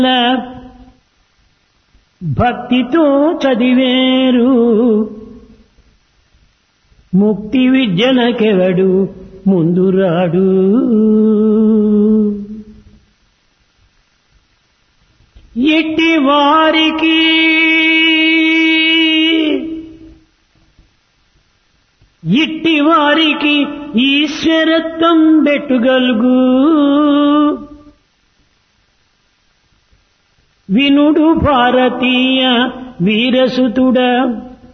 భక్తితో చదివేరు ముక్తి విద్యలకెవడు ముందురాడు ఎట్టి వారికి ఇట్టి వారికి ఈశ్వరత్వం బెట్టుగలుగు వినుడు భారతీయ వీరసుతుడ